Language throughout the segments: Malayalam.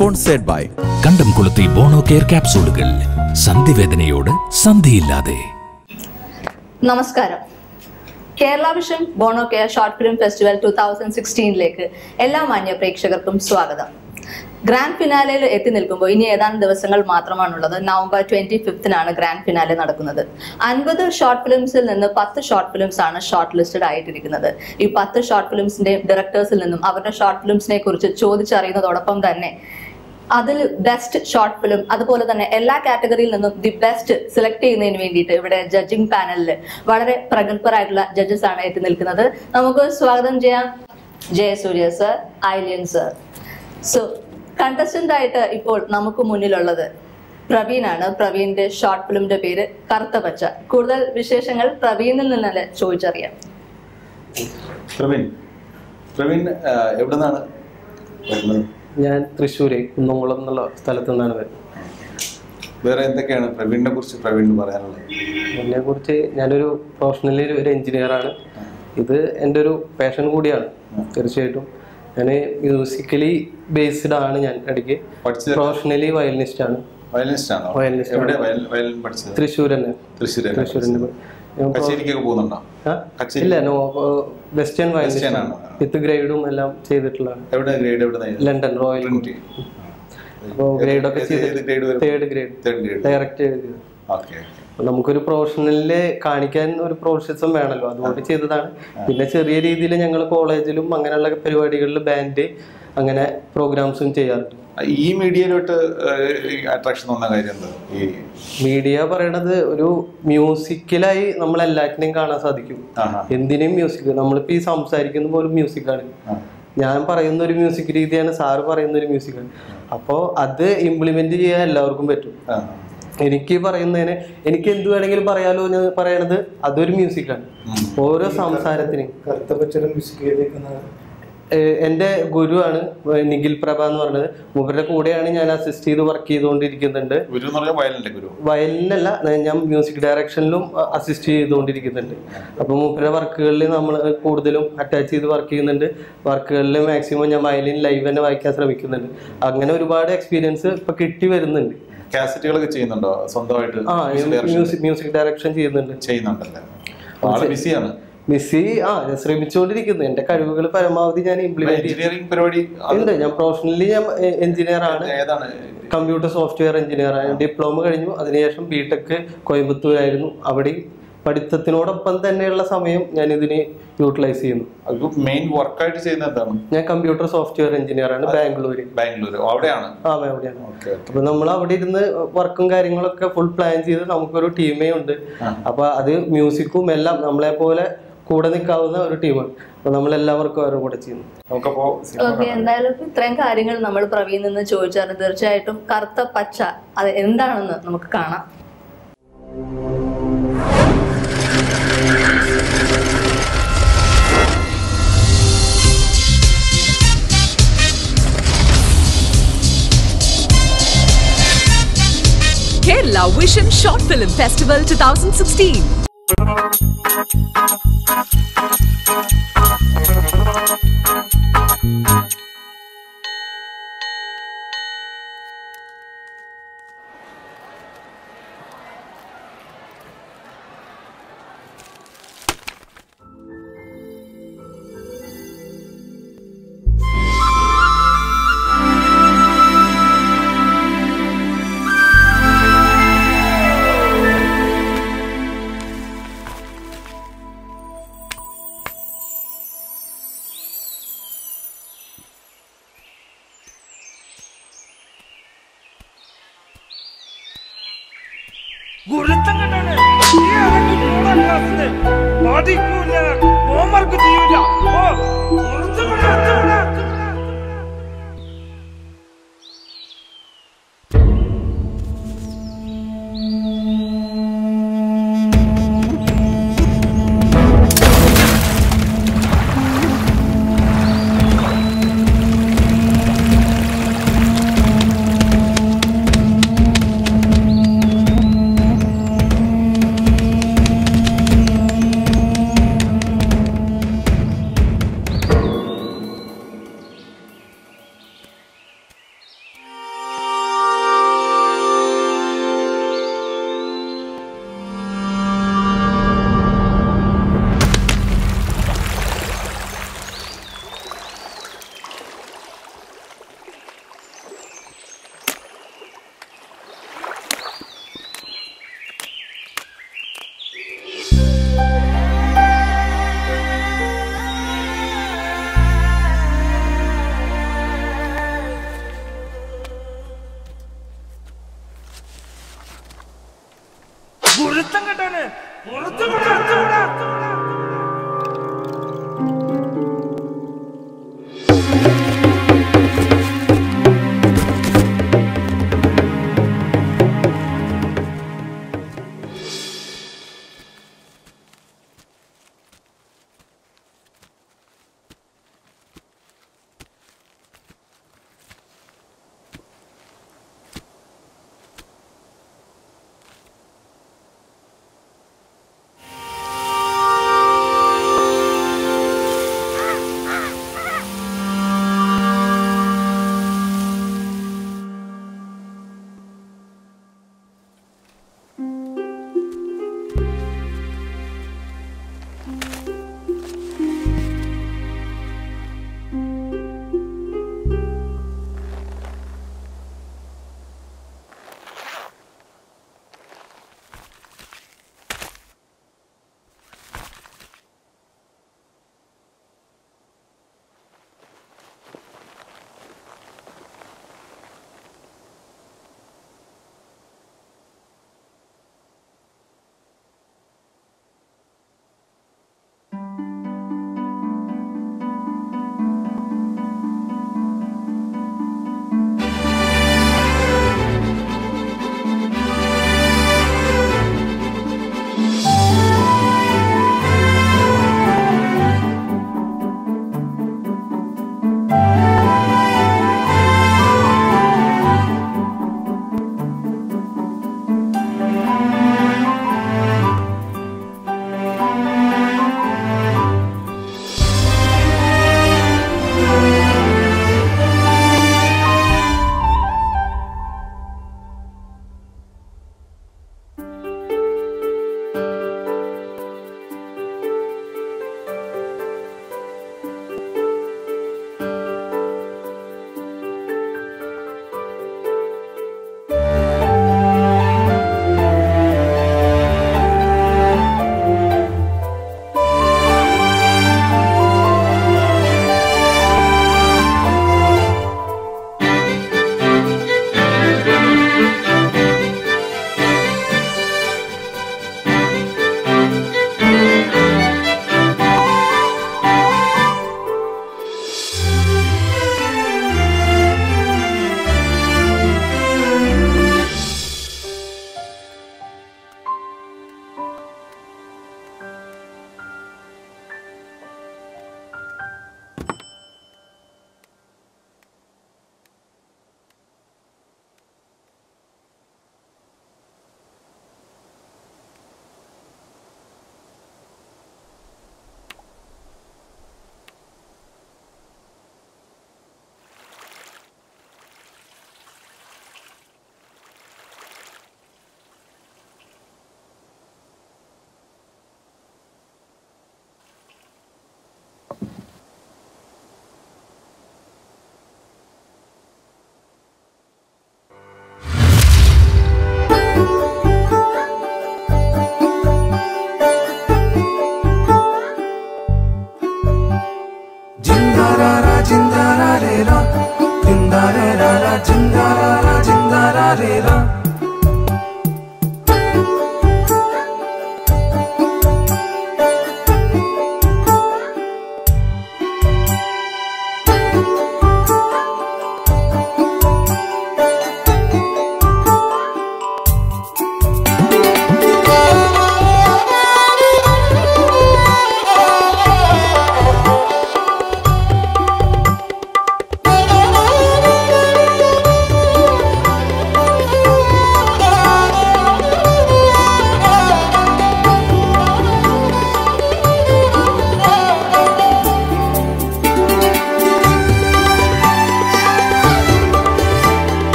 സ്പോൺസേഡ് ബൈ കണ്ടംകുളത്തി ബോണോ കെയർ ക്യാപ്സൂളുകൾ സന്ധിവേദനയോട് സന്ധിയില്ലാതെ നമസ്കാരം കേരള വിഷൻ ബോണോ care short film festival two thousand സിക്സ്റ്റീനിലേക്ക് എല്ലാ മാന്യ പ്രേക്ഷകർക്കും സ്വാഗതം ഗ്രാൻഡ് ഫിനാലയിൽ എത്തി നിൽക്കുമ്പോൾ ഇനി ഏതാനും ദിവസങ്ങൾ മാത്രമാണുള്ളത് നവംബർ ട്വന്റി ഫിഫ്തിനാണ് ഗ്രാൻഡ് ഫിനാലെ നടക്കുന്നത് അൻപത് ഷോർട്ട് ഫിലിംസിൽ നിന്ന് പത്ത് ഷോർട്ട് ഫിലിംസ് ആണ് ഷോർട്ട് ലിസ്റ്റഡ് ആയിട്ടിരിക്കുന്നത് ഈ പത്ത് ഷോർട്ട് ഫിലിംസിന്റെ ഡയറക്ടേഴ്സിൽ നിന്നും അവരുടെ ഷോർട്ട് ഫിലിംസിനെ കുറിച്ച് ചോദിച്ചറിയുന്നതോടൊപ്പം തന്നെ അതിൽ ബെസ്റ്റ് ഷോർട്ട് ഫിലിം അതുപോലെ തന്നെ എല്ലാ കാറ്റഗറിയിൽ നിന്നും ദി ബെസ്റ്റ് സെലക്ട് ചെയ്യുന്നതിന് വേണ്ടിയിട്ട് ഇവിടെ ജഡ്ജിംഗ് പാനലിൽ വളരെ പ്രഗത്ഭരായിട്ടുള്ള ജഡ്ജസ് ആണ് എത്തി നിൽക്കുന്നത് നമുക്ക് സ്വാഗതം ചെയ്യാം ജയസൂര്യ സർ ഐലിയൻ സർ സോ കണ്ടസ്റ്റന്റ് ആയിട്ട് ഇപ്പോൾ നമുക്ക് മുന്നിലുള്ളത് പ്രവീണാണ് പ്രവീണിന്റെ ഷോർട്ട് ഫിലിമിന്റെ പേര് കറുത്ത പച്ച കൂടുതൽ വിശേഷങ്ങൾ പ്രവീണിൽ നിന്നല്ലേ ചോദിച്ചറിയാം പ്രവീൺ പ്രവീൺ ആ, എവിടെ നിന്നാണ് വരുന്നത് ഞാൻ തൃശ്ശൂര് കുന്നംകുളം എന്നുള്ള സ്ഥലത്തു നിന്നാണ് വരുന്നത് വേറെ എന്തൊക്കെയാണ് പ്രവീണിനെ കുറിച്ച് പ്രവീണിന് പറയാനുള്ളത് എന്നെ കുറിച്ച് ഞാനൊരു പ്രൊഫഷണലി ഒരു എഞ്ചിനീയർ ആണ് ഇത് എൻ്റെ ഒരു പാഷൻ കൂടിയാണ് തീർച്ചയായിട്ടും ഞാൻ മ്യൂസിക്കലി ബേസ്ഡ് ആണ് ഞാൻ ഇടയ്ക്ക് പഠിച്ചത് പ്രൊഫഷണലി വയലിനിസ്റ്റ് ആണ് വയലിനിസ്റ്റ് ആണോ Violinist ആണ്. എവിടെ വയലിൻ വയലിൻ പഠിച്ചത് തൃശ്ശൂർ തന്നെ തൃശ്ശൂർ തൃശ്ശൂരിൻ്റെ കച്ചേരിക്കൊക്കെ പോകുന്നുണ്ടോ കച്ചേരി? ഇല്ല നോ വെസ്റ്റേൺ വയലിനിസ്റ്റ് Western ആണ് ആണ്. വിത്ത് ഗ്രേഡും എല്ലാം ചെയ്തിട്ടുള്ളതാണ് എവിടെ ഗ്രേഡ് എവിടെ ലണ്ടൻ റോയൽ ട്രിനിറ്റി അപ്പോൾ ഗ്രേഡ് ഒക്കെ ഏത് ഏത് grade വരെ? Third grade third grade direct ചെയ്തത് ഓക്കെ അപ്പൊ നമുക്കൊരു പ്രൊഫഷണലില് കാണിക്കാൻ ഒരു പ്രൊഫഷനിസം വേണമല്ലോ അതുകൊണ്ട് ചെയ്തതാണ് പിന്നെ ചെറിയ രീതിയിൽ ഞങ്ങൾ കോളേജിലും അങ്ങനെയുള്ള പരിപാടികളിൽ ബാൻഡ് അങ്ങനെ പ്രോഗ്രാംസും ചെയ്യാറുണ്ട് ഈ മീഡിയയിലോട്ട് അട്രാക്ഷൻ വന്ന കാര്യം എന്താ ഈ മീഡിയ പറയണത് ഒരു മ്യൂസിക്കലായി നമ്മൾ എല്ലാറ്റിനെയും കാണാൻ സാധിക്കും ആഹാ. എന്തിനേയും മ്യൂസിക് നമ്മളിപ്പോൾ ഈ സംസാരിക്കുന്ന പോലും മ്യൂസിക്കാണ് ആ. ഞാൻ പറയുന്ന ഒരു മ്യൂസിക് രീതിയാണ് സാറ് പറയുന്ന ഒരു മ്യൂസിക്കാണ് അപ്പോൾ അത് ഇംപ്ലിമെന്റ് ചെയ്യാൻ എല്ലാവർക്കും പറ്റും ആ. എനിക്ക് പറയുന്നതിന് എനിക്ക് എന്ത് വേണമെങ്കിലും പറയാലോ എന്ന് പറയണത് അതൊരു മ്യൂസിക്കാണ് ഓരോ സംസാരത്തിനും കറുത്ത പച്ചയുടെ മ്യൂസിക് ചെയ്തേക്കുന്ന ഏഹ് എൻ്റെ ഗുരുവാണ് നിഖിൽ പ്രഭ എന്ന് പറയുന്നത് മൂപ്പരുടെ കൂടെയാണ് ഞാൻ അസിസ്റ്റ് ചെയ്ത് വർക്ക് ചെയ്തുകൊണ്ടിരിക്കുന്നുണ്ട് ഗുരു എന്ന് പറഞ്ഞാൽ വയലിന്റെ ഗുരു വയലിനല്ല ഞാൻ മ്യൂസിക് ഡയറക്ഷനിലും അസിസ്റ്റ് ചെയ്തുകൊണ്ടിരിക്കുന്നുണ്ട് അപ്പോൾ മൂപ്പരുടെ വർക്കുകളിൽ നമ്മൾ കൂടുതലും അറ്റാച്ച് ചെയ്ത് വർക്ക് ചെയ്യുന്നുണ്ട് വർക്കുകളിൽ മാക്സിമം ഞാൻ വയലിൻ ലൈവ് തന്നെ വായിക്കാൻ ശ്രമിക്കുന്നുണ്ട് അങ്ങനെ ഒരുപാട് എക്സ്പീരിയൻസ് ഇപ്പൊ കിട്ടി വരുന്നുണ്ട് കാസറ്റുകളൊക്കെ ചെയ്യുന്നുണ്ടോ സ്വന്തമായിട്ട് ആ music direction music music direction ചെയ്യുന്നുണ്ട് ചെയ്യുന്നുണ്ടല്ലേ ആള് ബിസിയാണ് മിസ്സി ആ ഞാൻ ശ്രമിച്ചുകൊണ്ടിരിക്കുന്നു എന്റെ കഴിവുകൾ പരമാവധി ഞാൻ ഇംപ്ലിമെന്റ് എഞ്ചിനീയറിംഗ് പരിപാടി അത് ഉണ്ട് ഞാൻ പ്രൊഫഷണലി ഞാൻ എഞ്ചിനീയർ ആണ് ഏതാണ് കമ്പ്യൂട്ടർ സോഫ്റ്റ്വെയർ എഞ്ചിനീയർ ആണ് ഡിപ്ലോമ കഴിഞ്ഞു അതിനുശേഷം ബിടെക് കോയമ്പത്തൂരായിരുന്നു അവിടെ പഠിത്തത്തിനോടൊപ്പം തന്നെയുള്ള സമയം ഞാൻ ഇതിന് യൂട്ടിലൈസ് ചെയ്യുന്നു മെയിൻ വർക്കായിട്ട് ചെയ്യുന്നത് എന്താണ് ഞാൻ കമ്പ്യൂട്ടർ സോഫ്റ്റ്വെയർ എഞ്ചിനീയർ ആണ് ബാംഗ്ലൂര് ബാംഗ്ലൂർ അവിടെയാണ് ആ അവിടെയാണ് ഓക്കെ അപ്പൊ നമ്മൾ അവിടെ ഇരുന്ന് വർക്കും കാര്യങ്ങളൊക്കെ ഫുൾ പ്ലാൻ ചെയ്ത് നമുക്കൊരു ടീമേ ഉണ്ട് അപ്പൊ അത് മ്യൂസിക്കും എല്ലാം നമ്മളെ പോലെ കൂടെ നിൽക്കാവുന്ന ഒരു ടീമാണ് അപ്പൊ നമ്മൾ എല്ലാവർക്കും അവരുടെ കൂടെ ചെയ്യുന്നു നമുക്കപ്പോ സിനിമ ഓക്കെ എന്തായാലും ഇപ്പൊ ഇത്രയും കാര്യങ്ങൾ നമ്മൾ പ്രവീണിൽ നിന്ന് ചോദിച്ചാൽ തീർച്ചയായിട്ടും കറുത്ത പച്ച അത് എന്താണെന്ന് നമുക്ക് കാണാം Kerala Vision Short Film Festival 2016. ഗുരുത്തം കണ്ടാണ് ഈ ഇറങ്ങി മൂന്നാം ക്ലാസ്സില് പഠിക്കൂല ഹോംവർക്ക് ചെയ്യൂല ഓ നിർത്ത് വിടാ, നിർത്ത് വിടാ, നിർത്ത് വിടാ. ഒരുത്തം കെട്ടാണ് പുറത്തു വിടാ, പുറത്തു വിടാ, പുറത്തു വിടാ.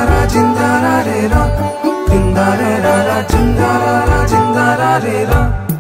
ജിന്ദാ ജിന്ദാ ജിന്ദാ ജിന്ദാ ജിന്ദാ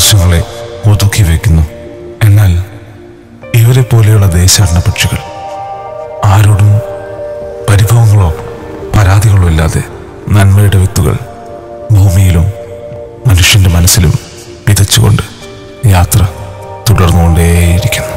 ആകാശങ്ങളെ ഒതുക്കി വയ്ക്കുന്നു എന്നാൽ ഇവരെ പോലെയുള്ള ദേശാടന പക്ഷികൾ ആരോടും പരിഭവങ്ങളോ പരാതികളോ ഇല്ലാതെ നന്മയുടെ വിത്തുകൾ ഭൂമിയിലും മനുഷ്യന്റെ മനസ്സിലും വിതച്ചുകൊണ്ട് യാത്ര തുടർന്നുകൊണ്ടേയിരിക്കുന്നു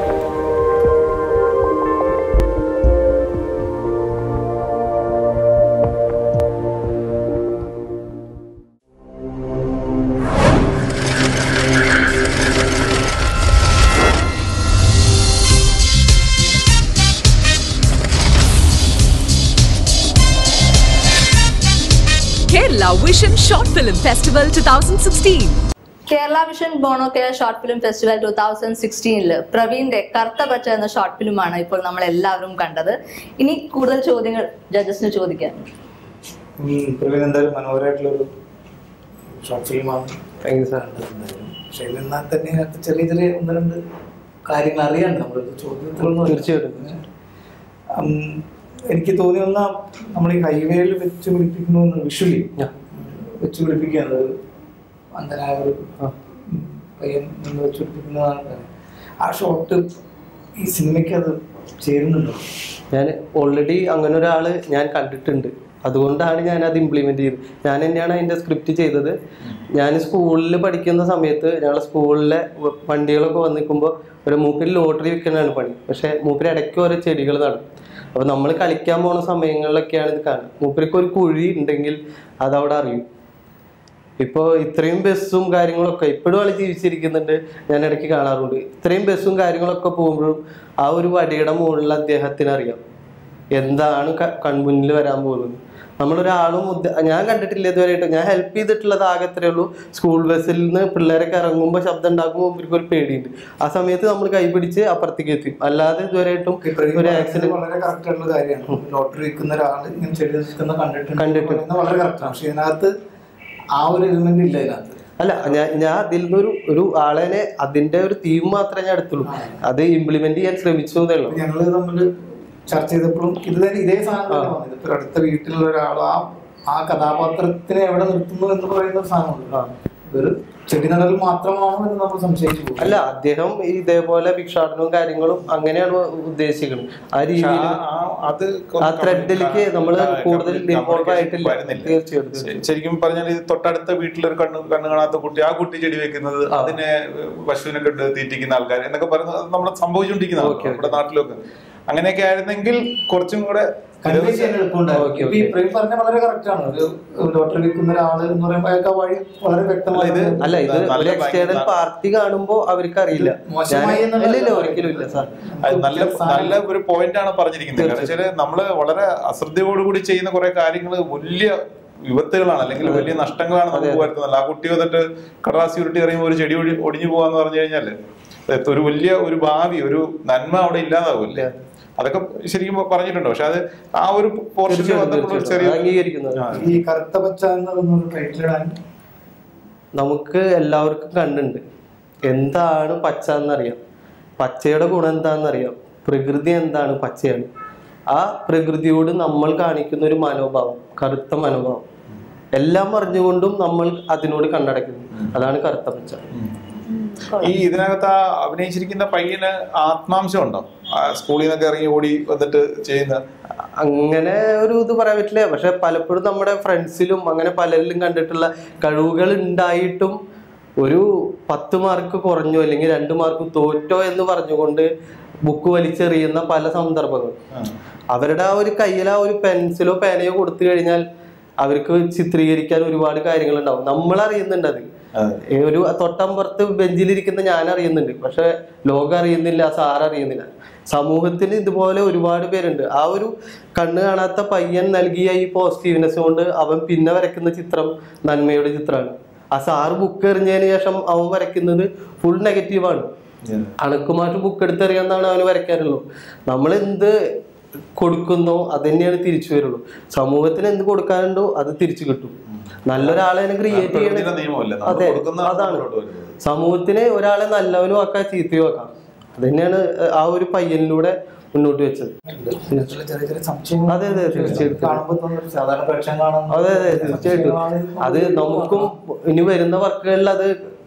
Kerala Vision Short Film Festival 2016. Kerala vision ബോണോക്കെ short film festival two thousand സിക്സ്റ്റീനില് പ്രവീണിന്റെ കറുത്ത പച്ച എന്ന ഷോർട്ട് ഫിലിമാണ് ഇപ്പോൾ നമ്മൾ എല്ലാവരും കണ്ടത് ഇനി കൂടുതൽ ചോദ്യങ്ങൾ ജഡ്ജസിന് ചോദിക്കാം പ്രവീൺ എന്തായാലും മനോഹരമായിട്ടുള്ളൊരു ഷോർട്ട് ഫിലിമാണ് താങ്ക് യു സാർ പക്ഷെ എന്നാൽ തന്നെ അതിനകത്ത് ചെറിയ ചെറിയ ഒന്ന് രണ്ട് കാര്യങ്ങൾ അറിയാണ്ട് നമ്മൾ ചോദ്യത്തിലൊന്നും തീർച്ചയായിട്ടും ഉം, എനിക്ക് തോന്നി ഒന്ന നമ്മൾ ഈ ഹൈവേയിൽ വെച്ച് പിടിപ്പിക്കുന്നു വിഷ്വലി Yeah. വെച്ച് പിടിപ്പിക്കുകയാണ് ഒരു അന്ധനായ ഒരു ആ. ഉം, പയ്യൻ നിന്ന് വെച്ച് പിടിപ്പിക്കുന്നതാണ് കാര്യം. ആ ഷോട്ട് ഈ സിനിമയ്ക്ക് അത് ചേരുന്നുണ്ടോ ഞാൻ ഓൾറെഡി അങ്ങനെ ഒരാൾ ഞാൻ കണ്ടിട്ടുണ്ട് അതുകൊണ്ടാണ് ഞാൻ അത് ഇംപ്ലിമെന്റ് ചെയ്തത് ഞാൻ തന്നെയാണ് അതിന്റെ സ്ക്രിപ്റ്റ് ചെയ്തത് ഞാൻ സ്കൂളിൽ പഠിക്കുന്ന സമയത്ത് ഞങ്ങൾ സ്കൂളിലെ വ- വണ്ടികളൊക്കെ വന്ന് നിൽക്കുമ്പോൾ ഒരു മൂപ്പിൽ ലോട്ടറി വിൽക്കുന്നതാണ് പണി പക്ഷെ മൂപ്പിൽ ഇടയ്ക്ക് ഓരോ ചെടികൾ നടും അപ്പോൾ നമ്മൾ കളിക്കാൻ പോണ സമയങ്ങളിലൊക്കെയാണ് ഇത് കാണുക മൂപ്പർക്ക് ഒരു കുഴി ഉണ്ടെങ്കിൽ അതവിടെ അറിയും ഇപ്പോൾ ഇത്രയും ബസ്സും കാര്യങ്ങളൊക്കെ ഇപ്പോഴും ആൾ ജീവിച്ചിരിക്കുന്നുണ്ട് ഞാൻ ഇടയ്ക്ക് കാണാറുണ്ട് ഇത്രയും ബസ്സും കാര്യങ്ങളൊക്കെ പോകുമ്പോഴും ആ ഒരു വടിയുടെ മുകളിൽ അദ്ദേഹത്തിന് അറിയാം എന്താണ് ക- കൺമുന്നിൽ വരാൻ പോകുന്നത് നമ്മളൊരാളും ഉദ്ദ- ഞാൻ കണ്ടിട്ടില്ല ഇതുവരെയായിട്ട് ഞാൻ ഹെൽപ്പ് ചെയ്തിട്ടുള്ളത് ആകെ ഇത്രയേ ഉള്ളൂ സ്കൂൾ ബസ്സിൽ നിന്ന് പിള്ളേരൊക്കെ ഇറങ്ങുമ്പോൾ ശബ്ദം ഉണ്ടാക്കുമ്പോൾ ഇവർക്ക് ഒരു പേടിയുണ്ട് ആ സമയത്ത് നമ്മൾ കൈ പിടിച്ച് അപ്പുറത്തേക്ക് എത്തി അല്ലാതെ ഇതുവരെയായിട്ടും ഈ പ്രവീൺ ഒരു പറഞ്ഞത് ആക്സിഡന്റ് വളരെ കറക്റ്റ് ആയിട്ടുള്ള കാര്യമാണ് ലോട്ടറി വിൽക്കുന്ന ഒരാൾ ഇങ്ങനെ ചെടി നിൽക്കുന്ന കണ്ടിട്ടുണ്ട് കണ്ടിട്ടുണ്ട്. പറയുന്നത് വളരെ കറക്റ്റാണ് പക്ഷെ ഇതിനകത്ത് ആ ഒരു എലിമെന്റ് ഇല്ല ഇതിനകത്ത് അല്ല ഞാൻ ഞാൻ അതിൽ നിന്നൊരു ഒരു ആളെ അതിന്റെ ഒരു തീം മാത്രമേ ഞാൻ എടുത്തുള്ളൂ അത് ഇംപ്ലിമെന്റ് ചെയ്യാൻ ശ്രമിച്ചു എന്നേ ഉള്ളൂ ഞങ്ങൾ തമ്മിൽ ചർച്ച ചെയ്തപ്പോഴും ഇത് തന്നെ ഇതേ സാധനം തന്നെ വന്നത് ഇപ്പൊ അടുത്ത വീട്ടിലുള്ള ഒരാൾ ആ ആ കഥാപാത്രത്തിനെ എവിടെ നിർത്തുന്നു എന്ന് പറയുന്ന ഒരു സാധനമുണ്ട് ഒരു ചെടി നടൽ മാത്രമാണോ എന്ന് നമ്മൾ സംശയിച്ചു പോകും അല്ല അദ്ദേഹം ഇതേപോലെ ഭിക്ഷാടനവും കാര്യങ്ങളും അങ്ങനെയാണ് ഉദ്ദേശിക്കുന്നത് ആ പക്ഷെ രീതിയിൽ ആ- ആ- അത് ആ threadലേക്ക് നമ്മള് ആ, കൂടുതൽ communication involve ആയിട്ടില്ല. വരുന്നില്ല. തീർച്ചയായിട്ടും. ശ- ശരിക്കും പറഞ്ഞാൽ ഇത് തൊട്ടടുത്ത വീട്ടിലൊരു കണ്ണ് കണ്ണ് കാണാത്ത കുട്ടി ആ കുട്ടി ചെടി വെക്കുന്നത് അതിനെ പശുവിനെ കണ്ട് തീറ്റിക്കുന്ന ആൾക്കാർ എന്നൊക്കെ പറയുന്നത് അത് നമ്മുടെ സംഭവിച്ചുകൊണ്ടിരിക്കുന്നതാണ് Okay, okay. നമ്മുടെ നാട്ടിലൊക്കെ അങ്ങനെയൊക്കെ ആയിരുന്നെങ്കിൽ കുറച്ചും കൂടെ കൺവേ ചെയ്യാൻ എളുപ്പമുണ്ടായിരുന്നു ഓക്കേ, ഇപ്പൊ ഈ ഓക്കേ. പ്രവീൺ പറഞ്ഞ വളരെ കറക്റ്റ് ആണ് ഒരു ലോട്ടറി വിൽക്കുന്ന ഒരാള് എന്ന് പറയുമ്പോൾ അയാൾക്ക് ആ വഴി വളരെ വ്യക്തമായി അല്ല, ഇത് അല്ല ഇത് നല്ല ഒരു എക്സ്റ്റേണൽ ഭംഗി- പാർട്ടി കാണുമ്പോ അവർക്ക് അറിയില്ല മോശമായി എന്നുള്ള- ഇല്ല ഇല്ല ഒരിക്കലും ഇല്ല സാർ അത് നല്ല നല്ല ഒരു പോയിന്റ് ആണ് പറഞ്ഞിരിക്കുന്നത് കാരണം വെച്ചാല് നമ്മള് വളരെ അശ്രദ്ധയോടുകൂടി ചെയ്യുന്ന കുറെ കാര്യങ്ങൾ വലിയ വിപത്തുകളാണ് അല്ലെങ്കിൽ വലിയ നഷ്ടങ്ങളാണ് നമുക്ക് വരുത്തുന്നത് ആ കുട്ടി വന്നിട്ട് കടലാസി ഉരുട്ടി എറിയുമ്പോൾ ഒരു ചെടി ഒഴി- ഒടിഞ്ഞു പോവാന്ന് പറഞ്ഞു കഴിഞ്ഞാല് അത് ഒരു വലിയ ഒരു ഭാവി ഒരു നന്മ അവിടെ ഇല്ലാതാവില്ലേ അതൊക്കെ ശരിക്കും പറഞ്ഞിട്ടുണ്ട് പക്ഷെ അത് ആ ഒരു പോർഷനിൽ തീർച്ചയായിട്ടും വന്നപ്പോൾ ഒരു തീർച്ചയായിട്ടും. ചെറിയ അംഗീകരിക്കുന്നത് ആ. ഈ കറുത്ത പച്ച എന്ന് പറയുന്ന ടൈറ്റിൽ ഇടാൻ നമുക്ക് എല്ലാവർക്കും കണ്ടുണ്ട് എന്താണ് പച്ച എന്നറിയാം പച്ചയുടെ ഗുണം എന്താണെന്നറിയാം പ്രകൃതി എന്താണ് പച്ചയാണ് ആ പ്രകൃതിയോട് നമ്മൾ കാണിക്കുന്ന ഒരു മനോഭാവം കറുത്ത മനോഭാവം എല്ലാം അറിഞ്ഞുകൊണ്ടും നമ്മൾ അതിനോട് കണ്ണടയ്ക്കുന്നു അതാണ് കറുത്ത പച്ച ഈ ഇതിനകത്ത് ആ അഭിനയിച്ചിരിക്കുന്ന പയ്യന് ആത്മാംശം ഉണ്ടോ ആ സ്കൂളിൽ നിന്നൊക്കെ ഇറങ്ങി ഓടി വന്നിട്ട് ചെയ്യുന്ന അങ്ങനെ ഒരു ഇത് പറയാൻ പറ്റില്ല പക്ഷെ പലപ്പോഴും നമ്മുടെ ഫ്രണ്ട്സിലും അങ്ങനെ പലരിലും കണ്ടിട്ടുള്ള കഴിവുകൾ ഉണ്ടായിട്ടും ഒരു പത്ത് മാർക്ക് കുറഞ്ഞോ അല്ലെങ്കിൽ രണ്ട് മാർക്ക് തോറ്റോ എന്ന് പറഞ്ഞുകൊണ്ട് ബുക്ക് വലിച്ചെറിയുന്ന പല സന്ദർഭങ്ങളും അവരുടെ ആ ഒരു കയ്യിൽ ആ ഒരു പെൻസിലോ പേനയോ കൊടുത്തു കഴിഞ്ഞാൽ അവർക്ക് ചിത്രീകരിക്കാൻ ഒരുപാട് കാര്യങ്ങളുണ്ടാവും നമ്മൾ അറിയുന്നുണ്ട് അത് ഏ, ഒരു തൊട്ടമ്പുറത്ത് ബെഞ്ചിലിരിക്കുന്ന ഞാൻ അറിയുന്നുണ്ട് പക്ഷെ ലോകം അറിയുന്നില്ല സാർ അറിയുന്നില്ല സമൂഹത്തിൽ ഇതുപോലെ ഒരുപാട് പേരുണ്ട് ആ ഒരു കണ്ണ് കാണാത്ത പയ്യൻ നൽകിയ ഈ പോസിറ്റീവ്നെസ് കൊണ്ട് അവൻ പിന്നെ വരയ്ക്കുന്ന ചിത്രം നന്മയുടെ ചിത്രമാണ് ആ സാറ് ബുക്ക് എറിഞ്ഞതിന് ശേഷം അവൻ വരയ്ക്കുന്നത് ഫുൾ നെഗറ്റീവാണ് അണക്കുമായിട്ട് ബുക്ക് എടുത്തെറിയാന്നാണ് അവന് വരയ്ക്കാറുള്ളൂ നമ്മൾ എന്ത് കൊടുക്കുന്നോ അത് തന്നെയാണ് തിരിച്ചു വരുള്ളൂ സമൂഹത്തിന് എന്ത് കൊടുക്കാനുണ്ടോ അത് തിരിച്ചു കിട്ടും നല്ലൊരാളെ ക്രിയേറ്റ് പ്രകൃതിയുടെ ചെയ്യണം നിയമമല്ലേ നമ്മൾ അതെ കൊടുക്കുന്ന അതാണ് മുന്നോട്ട് വരുന്നത്. സമൂഹത്തിന് ഒരാളെ നല്ലവനും ആക്കാം ചീത്തയും ആക്കാം അത് തന്നെയാണ് ആ ഒരു പയ്യനിലൂടെ മുന്നോട്ട് വെച്ചത് ഇതിനകത്തുള്ള ചെറിയ ചെറിയ സംശയങ്ങൾ അതെ, അതെ, തീർച്ചയായിട്ടും. കാണുമ്പോൾ തോന്നുന്നു ഒരു സാധാരണ പ്രേക്ഷകൻ കാണുന്ന അതെ അതെ തീർച്ചയായിട്ടും അത് നമുക്കും ഇനി വരുന്ന വർക്കുകളിൽ അത്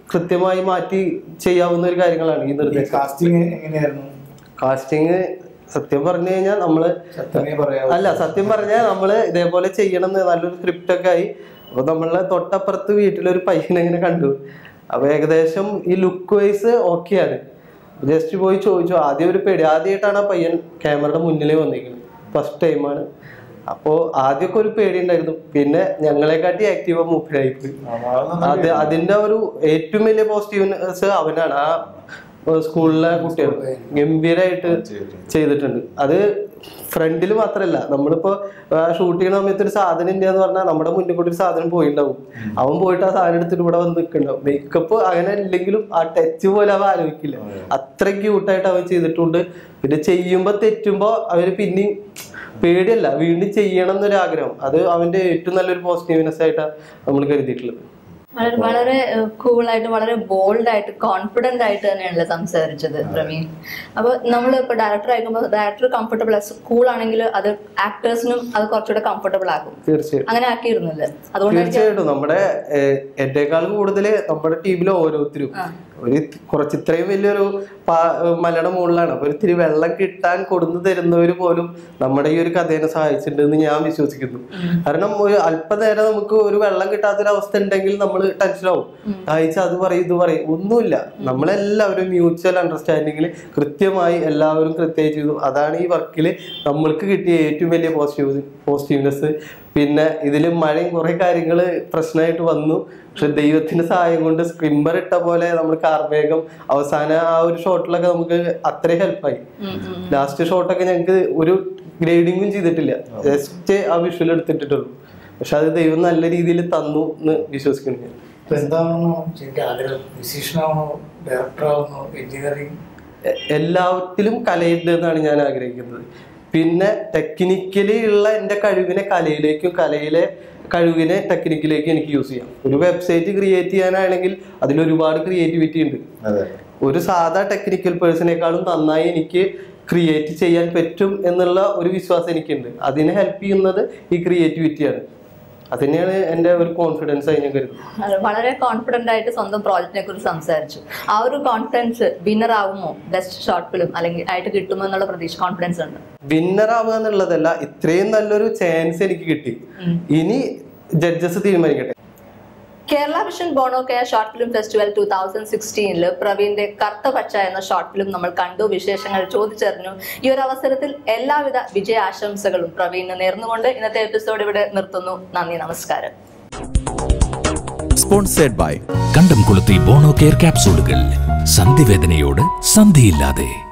കൃത്യമായി മാറ്റി ചെയ്യാവുന്ന ഒരു കാര്യങ്ങളാണ് ഈ നിർദ്ദേശം കാസ്റ്റിംഗ് എങ്ങനെയായിരുന്നു കാസ്റ്റിംഗ് സത്യം പറഞ്ഞു കഴിഞ്ഞാൽ നമ്മള് സത്യമേ പറയാവൂ അല്ല സത്യം പറഞ്ഞാൽ നമ്മള് ഇതേപോലെ ചെയ്യണം എന്ന് നല്ലൊരു സ്ക്രിപ്റ്റ് ഒക്കെ ആയി അപ്പൊ നമ്മളെ തൊട്ടപ്പുറത്ത് വീട്ടിലൊരു പയ്യനെ ഇങ്ങനെ കണ്ടു അപ്പൊ ഏകദേശം ഈ ലുക്ക് വൈസ് ഓക്കെയാണ് ജസ്റ്റ് പോയി ചോദിച്ചു ആദ്യം ഒരു പേടി ആദ്യമായിട്ടാണ് ആ പയ്യൻ ക്യാമറയുടെ മുന്നിലേ വന്നിരിക്കുന്നത് ഫസ്റ്റ് ടൈമാണ് അപ്പോൾ ആദ്യമൊക്കെ ഒരു പേടി ഉണ്ടായിരുന്നു പിന്നെ ഞങ്ങളെക്കാട്ടി ആക്റ്റീവ് മൂപ്പരായി പോയി അത് അതിന്റെ ഒരു ഏറ്റവും വലിയ പോസിറ്റീവ്നെസ് അവനാണ് ആ ഏഹ് സ്കൂളിലെ കുട്ടികൾ ഗംഭീരമായിട്ട് ചെയ്തിട്ടുണ്ട് അത് ഫ്രണ്ടിൽ മാത്രമല്ല നമ്മളിപ്പോ ഷൂട്ട് ചെയ്യുന്ന സമയത്ത് ഒരു സാധനം ഇല്ല എന്ന് പറഞ്ഞാൽ നമ്മുടെ മുന്നിൽ കൂടി ഒരു സാധനം പോയിണ്ടാവും അവൻ പോയിട്ട് ആ സാധനം എടുത്തിട്ട് ഇവിടെ വന്ന് നിൽക്കുന്നുണ്ടാവും മേക്കപ്പ് അങ്ങനെ ഇല്ലെങ്കിലും ആ ടച്ച് പോലെ അവൻ ആലോചിക്കില്ല അത്ര ക്യൂട്ടായിട്ട് അവൻ ചെയ്തിട്ടുണ്ട് പിന്നെ ചെയ്യുമ്പോ തെറ്റുമ്പോ അവര് പിന്നെയും പേടിയല്ല വീണ്ടും ചെയ്യണം എന്നൊരു ആഗ്രഹം അത് അവന്റെ ഏറ്റവും നല്ലൊരു പോസിറ്റീവ്നെസ് ആയിട്ടാണ് നമ്മൾ കരുതിയിട്ടുള്ളത് വളരെ വളരെ കൂളായിട്ട് വളരെ ബോൾഡ് ആയിട്ട് കോൺഫിഡന്റ് ആയിട്ട് തന്നെയാണല്ലോ സംസാരിച്ചത് പ്രവീൺ അപ്പൊ നമ്മൾ ഇപ്പൊ ഡയറക്ടർ ആയിരിക്കുമ്പോൾ ഡയറക്ടർ കംഫർട്ടബിൾ കൂൾ ആണെങ്കിൽ അത് ആക്ടേഴ്സിനും അത് കുറച്ചുകൂടെ കംഫർട്ടബിൾ ആകും തീർച്ചയായും അങ്ങനെ ആക്കിയിരുന്നില്ല അതുകൊണ്ട് തീർച്ചയായിട്ടും നമ്മുടെ ഏഹ്, എന്നെക്കാൾ കൂടുതൽ നമ്മുടെ ടീമിലെ ഓരോരുത്തരും ഒരു കുറച്ച് ഇത്രയും വലിയൊരു പാ- ഏഹ് മലയുടെ മുകളിലാണ് അപ്പൊ ഒരു ഇത്തിരി വെള്ളം കിട്ടാൻ കൊടുന്നു തരുന്നവര് പോലും നമ്മുടെ ഈ ഒരു കഥേനെ സഹായിച്ചിട്ടുണ്ട് എന്ന് ഞാൻ വിശ്വസിക്കുന്നു കാരണം ഒരു അല്പനേരം നമുക്ക് ഒരു വെള്ളം കിട്ടാത്തൊരു അവസ്ഥ ഉണ്ടെങ്കിൽ നമ്മൾ ടെൻഷനാവും സഹായിച്ച അത് പറയും ഇത് പറയും ഒന്നുമില്ല നമ്മളെല്ലാവരും മ്യൂച്വൽ അണ്ടർസ്റ്റാൻഡിങ്ങിൽ കൃത്യമായി എല്ലാവരും കൃത്യമായി ചെയ്തു അതാണ് ഈ വർക്കിൽ നമ്മൾക്ക് കിട്ടിയ ഏറ്റവും വലിയ പോസിറ്റീവ് പോസിറ്റീവ്നെസ് പിന്നെ ഇതിൽ മഴയും കുറെ കാര്യങ്ങൾ പ്രശ്നമായിട്ട് വന്നു പക്ഷെ ദൈവത്തിന്റെ സഹായം കൊണ്ട് സ്ക്രിമ്പർ ഇട്ട പോലെ നമ്മൾ കാർമേഘം അവസാന ആ ഒരു ഷോട്ടിലൊക്കെ നമുക്ക് അത്രയും ഹെൽപ്പായി ലാസ്റ്റ് ഷോട്ടൊക്കെ ഞങ്ങൾക്ക് ഒരു ഗ്രേഡിങ്ങും ചെയ്തിട്ടില്ല ജസ്റ്റ് ആ വിഷ്വൽ എടുത്തിട്ടുള്ളൂ പക്ഷെ അത് ദൈവം നല്ല രീതിയിൽ തന്നു എന്ന് വിശ്വസിക്കുന്നു ഞാൻ ഇപ്പൊ എന്താണെന്നോ ശരിക്കും ആഗ്രഹം മ്യൂസീഷ്യനാവണോ ഡയറക്ടർ ആവണോ എഞ്ചിനീയറിംഗ് എ- എല്ലാത്തിലും കലയുണ്ട് എന്നാണ് ഞാൻ ആഗ്രഹിക്കുന്നത് പിന്നെ ടെക്നിക്കലി ഉള്ള എൻ്റെ കഴിവിനെ കലയിലേക്കും കലയിലെ കഴിവിനെ ടെക്നിക്കിലേക്കും എനിക്ക് യൂസ് ചെയ്യാം ഒരു വെബ്സൈറ്റ് ക്രിയേറ്റ് ചെയ്യാനാണെങ്കിൽ അതിൽ ഒരുപാട് ക്രിയേറ്റിവിറ്റി ഉണ്ട് ഒരു സാധാ ടെക്നിക്കൽ പേഴ്സണേക്കാളും നന്നായി എനിക്ക് ക്രിയേറ്റ് ചെയ്യാൻ പറ്റും എന്നുള്ള ഒരു വിശ്വാസം എനിക്കുണ്ട് അതിനെ ഹെൽപ്പ് ചെയ്യുന്നത് ഈ ക്രിയേറ്റിവിറ്റിയാണ് അത് തന്നെയാണ് എൻ്റെ ഒരു കോൺഫിഡൻസ് ആയി ഞാൻ കരുതുന്നത് അത് വളരെ കോൺഫിഡന്റ് ആയിട്ട് സ്വന്തം പ്രോജക്റ്റിനെ കുറിച്ച് സംസാരിച്ചു ആ ഒരു കോൺഫിഡൻസ് വിന്നർ ആവുമോ ബെസ്റ്റ് ഷോർട്ട് ഫിലിം അല്ലെങ്കിൽ ആയിട്ട് കിട്ടുമോ എന്നുള്ള പ്രതീക്ഷ കോൺഫിഡൻസ് ഉണ്ട് വിന്നർ ആവുക എന്നുള്ളതല്ല ഇത്രയും നല്ലൊരു ചാൻസ് എനിക്ക് കിട്ടി ഇനി ജഡ്ജസ് തീരുമാനിക്കട്ടെ കേരള വിഷൻ ബോണോ care short film festival two thousand സിക്സ്റ്റീനിൽ പ്രവീണിന്റെ കറുത്ത പച്ച എന്ന ഷോർട്ട് ഫിലിം നമ്മൾ കണ്ടു വിശേഷങ്ങൾ ചോദിച്ചറിഞ്ഞു ഈ ഒരു അവസരത്തിൽ എല്ലാവിധ വിജയാശംസകളും പ്രവീണിന് നേർന്നുകൊണ്ട് ഇന്നത്തെ എപ്പിസോഡ് ഇവിടെ നിർത്തുന്നു നന്ദി നമസ്കാരം സ്പോൺസേഡ് ബൈ കണ്ടംകുളത്തി ബോണോ കെയർ ക്യാപ്സൂളുകൾ സന്ധിവേദനയോട് സന്ധിയില്ലാതെ